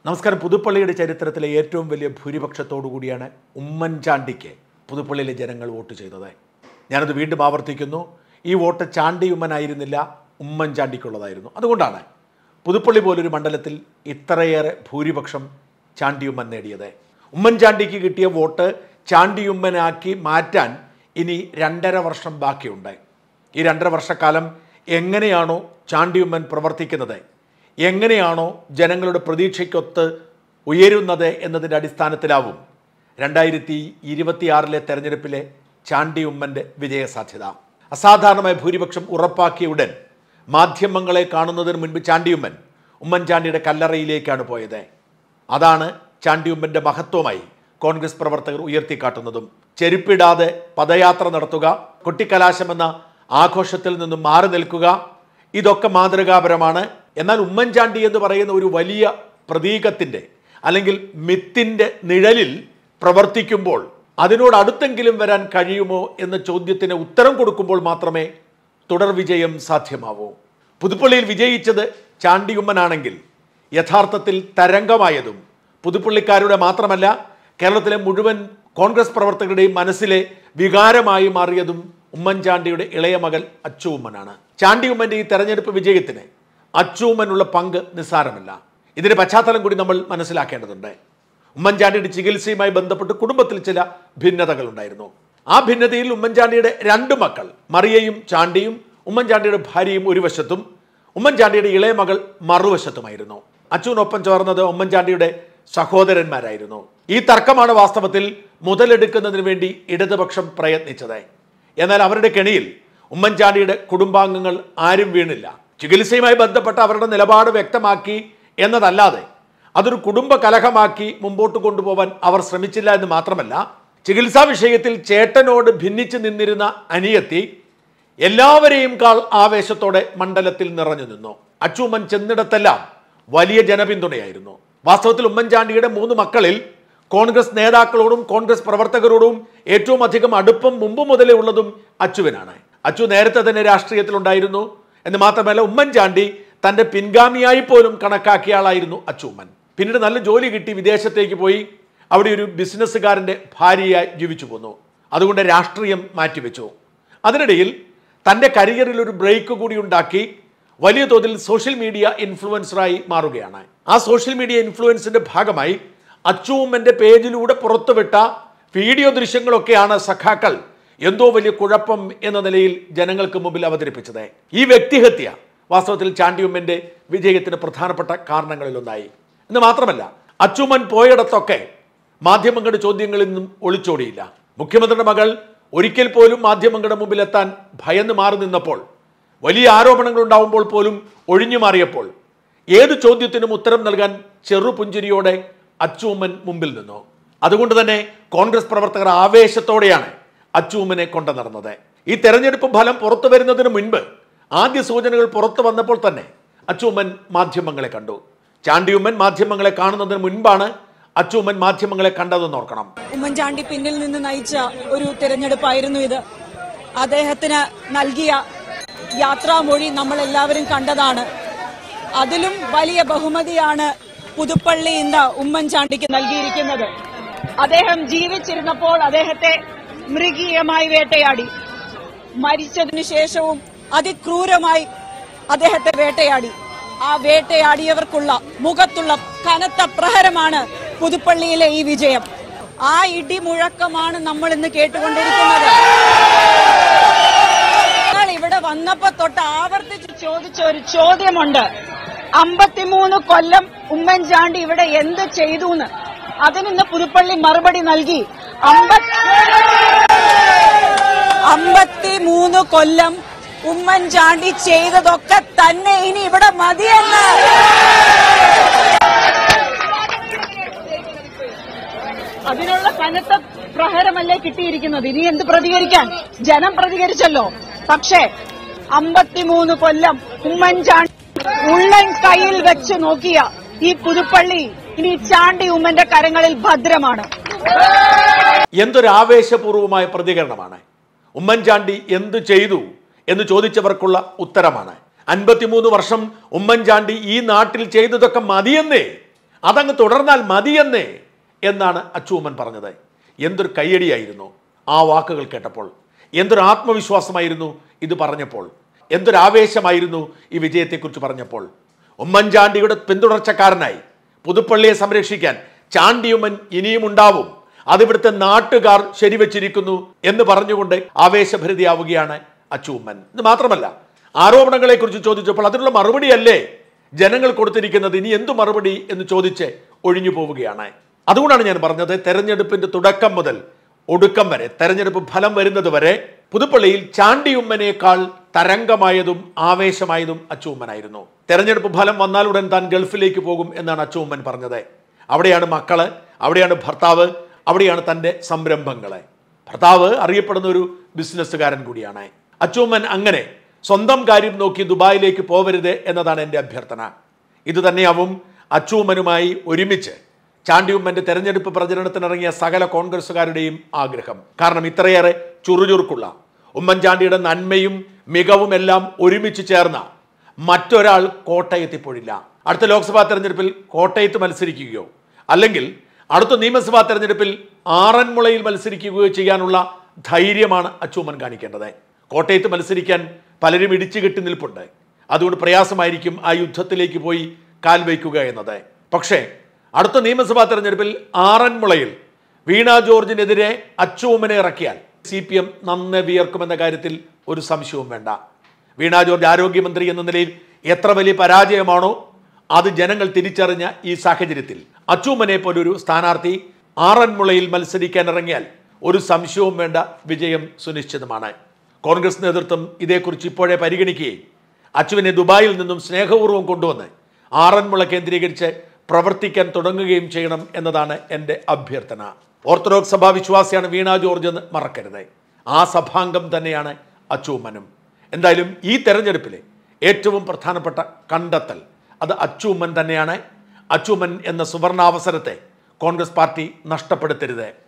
നമസ്കാരം പുതുപ്പള്ളിയുടെ ചരിത്രത്തിലെ ഏറ്റവും വലിയ ഭൂരിപക്ഷത്തോടു കൂടിയാണ് ഉമ്മൻചാണ്ടിക്ക് പുതുപ്പള്ളിയിലെ ജനങ്ങൾ വോട്ട് ചെയ്തത് ഞാനത് വീണ്ടും ആവർത്തിക്കുന്നു ഈ വോട്ട് ചാണ്ടി ഉമ്മനായിരുന്നില്ല ഉമ്മൻചാണ്ടിക്കുള്ളതായിരുന്നു അതുകൊണ്ടാണ് പുതുപ്പള്ളി പോലൊരു മണ്ഡലത്തിൽ ഇത്രയേറെ ഭൂരിപക്ഷം ചാണ്ടിയുമ്മൻ നേടിയത് ഉമ്മൻചാണ്ടിക്ക് കിട്ടിയ വോട്ട് ചാണ്ടിയുമ്മനാക്കി മാറ്റാൻ ഇനി രണ്ടര വർഷം ബാക്കിയുണ്ട് ഈ രണ്ടര വർഷക്കാലം എങ്ങനെയാണോ ചാണ്ടിയുമ്മൻ പ്രവർത്തിക്കുന്നത് എങ്ങനെയാണോ ജനങ്ങളുടെ പ്രതീക്ഷയ്ക്കൊത്ത് ഉയരുന്നത് എന്നതിൻ്റെ അടിസ്ഥാനത്തിലാവും രണ്ടായിരത്തി ഇരുപത്തിയാറിലെ തെരഞ്ഞെടുപ്പിലെ ചാണ്ടി ഉമ്മൻ്റെ വിജയസാധ്യത അസാധാരണമായ ഭൂരിപക്ഷം ഉറപ്പാക്കിയ ഉടൻ മാധ്യമങ്ങളെ കാണുന്നതിന് മുൻപ് ചാണ്ടിയുമ്മൻ ഉമ്മൻചാണ്ടിയുടെ കല്ലറയിലേക്കാണ് പോയത് അതാണ് ചാണ്ടിയുമ്മൻ്റെ മഹത്വമായി കോൺഗ്രസ് പ്രവർത്തകർ ഉയർത്തിക്കാട്ടുന്നതും ചെരുപ്പിടാതെ പദയാത്ര നടത്തുക കൊട്ടിക്കലാശമെന്ന ആഘോഷത്തിൽ നിന്നും മാറി നിൽക്കുക ഇതൊക്കെ മാതൃകാപരമാണ് എന്നാൽ ഉമ്മൻചാണ്ടി എന്ന് പറയുന്ന ഒരു വലിയ പ്രതീകത്തിൻ്റെ അല്ലെങ്കിൽ മിത്തിൻ്റെ നിഴലിൽ പ്രവർത്തിക്കുമ്പോൾ അതിനോട് അടുത്തെങ്കിലും വരാൻ കഴിയുമോ എന്ന ചോദ്യത്തിന് ഉത്തരം കൊടുക്കുമ്പോൾ മാത്രമേ തുടർ വിജയം സാധ്യമാവൂ പുതുപ്പള്ളിയിൽ വിജയിച്ചത് ചാണ്ടിയുമ്മനാണെങ്കിൽ യഥാർത്ഥത്തിൽ തരംഗമായതും പുതുപ്പള്ളിക്കാരുടെ മാത്രമല്ല കേരളത്തിലെ മുഴുവൻ കോൺഗ്രസ് പ്രവർത്തകരുടെയും മനസ്സിലെ വികാരമായി മാറിയതും ഉമ്മൻചാണ്ടിയുടെ ഇളയ മകൾ അച്ചുമ്മനാണ് ചാണ്ടിയുമ്മന്റെ ഈ തെരഞ്ഞെടുപ്പ് വിജയത്തിന് അച്ചുമ്മനുള്ള പങ്ക് നിസ്സാരമല്ല ഇതിന്റെ പശ്ചാത്തലം കൂടി നമ്മൾ മനസ്സിലാക്കേണ്ടതുണ്ട് ഉമ്മൻചാണ്ടിയുടെ ചികിത്സയുമായി ബന്ധപ്പെട്ട് കുടുംബത്തിൽ ചില ഭിന്നതകൾ ഉണ്ടായിരുന്നു ആ ഭിന്നതയിൽ ഉമ്മൻചാണ്ടിയുടെ രണ്ട് മക്കൾ മറിയയും ചാണ്ടിയും ഉമ്മൻചാണ്ടിയുടെ ഭാര്യയും ഒരു വശത്തും ഉമ്മൻചാണ്ടിയുടെ ഇളയ മകൾ മറുവശത്തുമായിരുന്നു അച്ചുവിനൊപ്പം ചേർന്നത് ഉമ്മൻചാണ്ടിയുടെ സഹോദരന്മാരായിരുന്നു ഈ തർക്കമാണ് വാസ്തവത്തിൽ മുതലെടുക്കുന്നതിന് വേണ്ടി ഇടതുപക്ഷം പ്രയത്നിച്ചത് എന്നാൽ അവരുടെ കെണിയിൽ ഉമ്മൻചാണ്ടിയുടെ കുടുംബാംഗങ്ങൾ ആരും വീണില്ല ചികിത്സയുമായി ബന്ധപ്പെട്ട അവരുടെ നിലപാട് വ്യക്തമാക്കി എന്നതല്ലാതെ അതൊരു കുടുംബ കലഹമാക്കി മുമ്പോട്ട് കൊണ്ടുപോകാൻ അവർ ശ്രമിച്ചില്ല എന്ന് മാത്രമല്ല ചികിത്സാ വിഷയത്തിൽ ചേട്ടനോട് ഭിന്നിച്ചു നിന്നിരുന്ന അനിയത്തി എല്ലാവരെയും കാൾ ആവേശത്തോടെ മണ്ഡലത്തിൽ നിറഞ്ഞു നിന്നു അച്ചൂമ്മൻ ചെന്നിടത്തെല്ലാം വലിയ ജനപിന്തുണയായിരുന്നു വാസ്തവത്തിൽ ഉമ്മൻചാണ്ടിയുടെ മൂന്ന് മക്കളിൽ കോൺഗ്രസ് നേതാക്കളോടും കോൺഗ്രസ് പ്രവർത്തകരോടും ഏറ്റവും അധികം അടുപ്പം മുമ്പ് മുതലേ ഉള്ളതും അച്ചുവിനാണ് അച്ചു നേരത്തെ തന്നെ രാഷ്ട്രീയത്തിലുണ്ടായിരുന്നു എന്ന് മാത്രമല്ല ഉമ്മൻചാണ്ടി തന്റെ പിൻഗാമിയായി പോലും കണക്കാക്കിയ ആളായിരുന്നു അച്ചുമ്മൻ പിന്നീട് നല്ല ജോലി കിട്ടി വിദേശത്തേക്ക് പോയി അവിടെ ഒരു ബിസിനസ്സുകാരൻ്റെ ഭാര്യയായി ജീവിച്ചു പോന്നു അതുകൊണ്ട് രാഷ്ട്രീയം മാറ്റിവെച്ചു അതിനിടയിൽ തൻ്റെ കരിയറിൽ ഒരു ബ്രേക്ക് കൂടി ഉണ്ടാക്കി വലിയ തോതിൽ സോഷ്യൽ മീഡിയ ഇൻഫ്ലുവൻസറായി മാറുകയാണ് ആ സോഷ്യൽ മീഡിയ ഇൻഫ്ലുവൻസിന്റെ ഭാഗമായി അച്ചൂമ്മന്റെ പേജിലൂടെ പുറത്തുവിട്ട വീഡിയോ ദൃശ്യങ്ങളൊക്കെയാണ് സഖാക്കൾ എന്തോ വലിയ കുഴപ്പം എന്ന നിലയിൽ ജനങ്ങൾക്ക് മുമ്പിൽ അവതരിപ്പിച്ചത് ഈ വ്യക്തിഹത്യ വാസ്തവത്തിൽ ചാണ്ടിയുമ്മന്റെ വിജയത്തിന് പ്രധാനപ്പെട്ട കാരണങ്ങളിലൊന്നായി എന്ന് മാത്രമല്ല അച്ചുമ്മൻ പോയിടത്തൊക്കെ മാധ്യമങ്ങളുടെ ചോദ്യങ്ങളിൽ നിന്നും ഒളിച്ചോടിയില്ല മുഖ്യമന്ത്രിയുടെ മകൾ ഒരിക്കൽ പോലും മാധ്യമങ്ങളുടെ മുമ്പിൽ എത്താൻ ഭയന്ന് മാറി നിന്നപ്പോൾ വലിയ ആരോപണങ്ങൾ ഉണ്ടാവുമ്പോൾ പോലും ഒഴിഞ്ഞു മാറിയപ്പോൾ ഏത് ചോദ്യത്തിനും ഉത്തരം നൽകാൻ ചെറുപുഞ്ചിരിയോടെ അച്ചൂമ്മൻ മുമ്പിൽ നിന്നു അതുകൊണ്ട് തന്നെ കോൺഗ്രസ് പ്രവർത്തകർ ആവേശത്തോടെയാണ് അച്ചൂമ്മനെ കൊണ്ടു നടന്നത് ഈ തെരഞ്ഞെടുപ്പ് ഫലം പുറത്തു വരുന്നതിന് മുൻപ് ആദ്യ സൂചനകൾ പുറത്തു വന്നപ്പോൾ തന്നെ അച്ചൂമ്മൻ മാധ്യമങ്ങളെ കണ്ടു ചാണ്ടിയുമ്മൻ മാധ്യമങ്ങളെ കാണുന്നതിന് മുൻപാണ് അച്ചൂമ്മൻ മാധ്യമങ്ങളെ കണ്ടതെന്ന് ഓർക്കണം ഉമ്മൻചാണ്ടി പിന്നിൽ നിന്ന് നയിച്ച ഒരു തിരഞ്ഞെടുപ്പായിരുന്നു ഇത് അദ്ദേഹത്തിന് നൽകിയ യാത്രാമൊഴി നമ്മൾ എല്ലാവരും കണ്ടതാണ് അതിലും വലിയ ബഹുമതിയാണ് പുതുപ്പള്ളി ഇന്ന് ഉമ്മൻചാണ്ടിക്ക് നൽകിയിരിക്കുന്നത് അദ്ദേഹം ജീവിച്ചിരുന്നപ്പോൾ അദ്ദേഹത്തെ മൃഗീയമായി വേട്ടയാടി മരിച്ചതിനു ശേഷവും അതിക്രൂരമായി അദ്ദേഹത്തെ വേട്ടയാടി ആ വേട്ടയാടിയവർക്കുള്ള മുഖത്തുള്ള കനത്ത പ്രഹരമാണ് പുതുപ്പള്ളിയിലെ ഈ വിജയം ആ ഇടിമുഴക്കമാണ് നമ്മൾ ഇന്ന് കേട്ടുകൊണ്ടിരിക്കുന്നത് ഞങ്ങൾ ഇവിടെ വന്നപ്പോ തൊട്ട് ആവർത്തിച്ച് ചോദിച്ച ഒരു ചോദ്യമുണ്ട് അമ്പത്തിമൂന്ന് കൊല്ലം ഉമ്മൻചാണ്ടി ഇവിടെ എന്ത് ചെയ്തു എന്ന് അതിനിന്ന് പുതുപ്പള്ളി മറുപടി നൽകി അമ്പത്തി അമ്പത്തിമൂന്ന് കൊല്ലം ഉമ്മൻചാണ്ടി ചെയ്തതൊക്കെ തന്നെ ഇനി ഇവിടെ മതിയെന്ന് അതിനുള്ള കനത്ത പ്രഹരമല്ലേ കിട്ടിയിരിക്കുന്നത് ഇനി എന്ത് പ്രതികരിക്കാൻ ജനം പ്രതികരിച്ചല്ലോ പക്ഷേ അമ്പത്തിമൂന്ന് കൊല്ലം ഉമ്മൻചാണ്ടി ഉള്ളൻ കയ്യിൽ വെച്ച് നോക്കിയ ഈ പുതുപ്പള്ളി ഇനി ചാണ്ടി ഉമ്മന്റെ കരങ്ങളിൽ ഭദ്രമാണ് എന്തൊരു ആവേശപൂർവമായ പ്രതികരണമാണ് ഉമ്മൻചാണ്ടി എന്തു ചെയ്തു എന്ന് ചോദിച്ചവർക്കുള്ള ഉത്തരമാണ് അൻപത്തിമൂന്ന് വർഷം ഉമ്മൻചാണ്ടി ഈ നാട്ടിൽ ചെയ്തതൊക്കെ മതിയെന്നേ അതങ്ങ് തുടർന്നാൽ മതിയെന്നേ എന്നാണ് അച്ചൂമ്മൻ പറഞ്ഞത് എന്തൊരു കയ്യടിയായിരുന്നു ആ വാക്കുകൾ കേട്ടപ്പോൾ എന്തൊരു ആത്മവിശ്വാസമായിരുന്നു ഇത് പറഞ്ഞപ്പോൾ എന്തൊരു ആവേശമായിരുന്നു ഈ വിജയത്തെക്കുറിച്ച് പറഞ്ഞപ്പോൾ ഉമ്മൻചാണ്ടിയുടെ പിന്തുടർച്ചക്കാരനായി പുതുപ്പള്ളിയെ സംരക്ഷിക്കാൻ ചാണ്ടിയുമ്മൻ ഇനിയും ഉണ്ടാവും അതിവിടുത്തെ നാട്ടുകാർ ശരിവച്ചിരിക്കുന്നു എന്ന് പറഞ്ഞുകൊണ്ട് ആവേശഭരിതയാവുകയാണ് അച്ചൂമ്മൻ ഇത് മാത്രമല്ല ആരോപണങ്ങളെക്കുറിച്ച് ചോദിച്ചപ്പോൾ അതിനുള്ള മറുപടിയല്ലേ ജനങ്ങൾ കൊടുത്തിരിക്കുന്നത് ഇനി എന്തു മറുപടി എന്ന് ചോദിച്ച് ഒഴിഞ്ഞു പോവുകയാണ് അതുകൊണ്ടാണ് ഞാൻ പറഞ്ഞത് തെരഞ്ഞെടുപ്പിന്റെ തുടക്കം മുതൽ ഒടുക്കം വരെ തെരഞ്ഞെടുപ്പ് ഫലം വരുന്നത് വരെ പുതുപ്പള്ളിയിൽ ചാണ്ടിയുമ്മനേക്കാൾ തരംഗമായതും ആവേശമായതും അച്ചൂമ്മനായിരുന്നു തെരഞ്ഞെടുപ്പ് ഫലം വന്നാലുടൻ താൻ ഗൾഫിലേക്ക് പോകും എന്നാണ് അച്ചൂമ്മൻ പറഞ്ഞത് അവിടെയാണ് മക്കള് അവിടെയാണ് ഭർത്താവ് അവിടെയാണ് തൻ്റെ സംരംഭങ്ങളെ ഭർത്താവ് അറിയപ്പെടുന്ന ഒരു ബിസിനസ്സുകാരൻ കൂടിയാണ് അച്ചൂമ്മൻ അങ്ങനെ സ്വന്തം കാര്യം നോക്കി ദുബായിലേക്ക് പോവരുത് എന്നതാണ് എൻ്റെ അഭ്യർത്ഥന ഇത് തന്നെയാവും അച്ചൂമ്മനുമായി ഒരുമിച്ച് ചാണ്ടിയുമ്മന്റെ തെരഞ്ഞെടുപ്പ് പ്രചരണത്തിനിറങ്ങിയ സകല കോൺഗ്രസ്സുകാരുടെയും ആഗ്രഹം കാരണം ഇത്രയേറെ ചുറുചുറുക്കുള്ള ഉമ്മൻചാണ്ടിയുടെ നന്മയും മികവും എല്ലാം ഒരുമിച്ച് ചേർന്ന മറ്റൊരാൾ കോട്ടയത്തിപ്പോഴില്ല അടുത്ത ലോക്സഭാ തെരഞ്ഞെടുപ്പിൽ കോട്ടയത്ത് മത്സരിക്കുകയോ അല്ലെങ്കിൽ അടുത്ത നിയമസഭാ തെരഞ്ഞെടുപ്പിൽ ആറന്മുളയിൽ മത്സരിക്കുകയോ ചെയ്യാനുള്ള ധൈര്യമാണ് അച്ചൂമ്മൻ കാണിക്കേണ്ടത് കോട്ടയത്ത് മത്സരിക്കാൻ പലരും ഇടിച്ചു കെട്ടി നിൽപ്പുണ്ട് അതുകൊണ്ട് പ്രയാസമായിരിക്കും ആ യുദ്ധത്തിലേക്ക് പോയി കാൽ വയ്ക്കുക എന്നത് പക്ഷേ അടുത്ത നിയമസഭാ തെരഞ്ഞെടുപ്പിൽ ആറന്മുളയിൽ വീണ ജോർജിനെതിരെ അച്ചൂമ്മനെ ഇറക്കിയാൽ സി പി എം നന്നെ വിയർക്കുമെന്ന കാര്യത്തിൽ ഒരു സംശയവും വേണ്ട വീണ ജോർജ് ആരോഗ്യമന്ത്രി എന്ന നിലയിൽ എത്ര വലിയ പരാജയമാണോ അത് ജനങ്ങൾ തിരിച്ചറിഞ്ഞ ഈ സാഹചര്യത്തിൽ അച്ചൂമ്മനെ പോലൊരു സ്ഥാനാർത്ഥി ആറന്മുളയിൽ മത്സരിക്കാൻ ഇറങ്ങിയാൽ ഒരു സംശയവും വേണ്ട വിജയം സുനിശ്ചിതമാണ് കോൺഗ്രസ് നേതൃത്വം ഇതേക്കുറിച്ച് ഇപ്പോഴേ പരിഗണിക്കുകയും അച്ചുവിനെ ദുബായിൽ നിന്നും സ്നേഹപൂർവ്വം കൊണ്ടുവന്ന് ആറന്മുള കേന്ദ്രീകരിച്ച് പ്രവർത്തിക്കാൻ തുടങ്ങുകയും ചെയ്യണം എന്നതാണ് എൻ്റെ അഭ്യർത്ഥന ഓർത്തഡോക്സ് സഭാ വിശ്വാസിയാണ് വീണ ജോർജ് എന്ന് മറക്കരുത് ആ സഭാംഗം തന്നെയാണ് അച്ചൂമ്മനും എന്തായാലും ഈ തെരഞ്ഞെടുപ്പിലെ ഏറ്റവും പ്രധാനപ്പെട്ട കണ്ടെത്തൽ അത് അച്ചൂമ്മൻ തന്നെയാണ് അച്ചൂമ്മൻ എന്ന സുവർണാവസരത്തെ കോൺഗ്രസ് പാർട്ടി നഷ്ടപ്പെടുത്തരുത്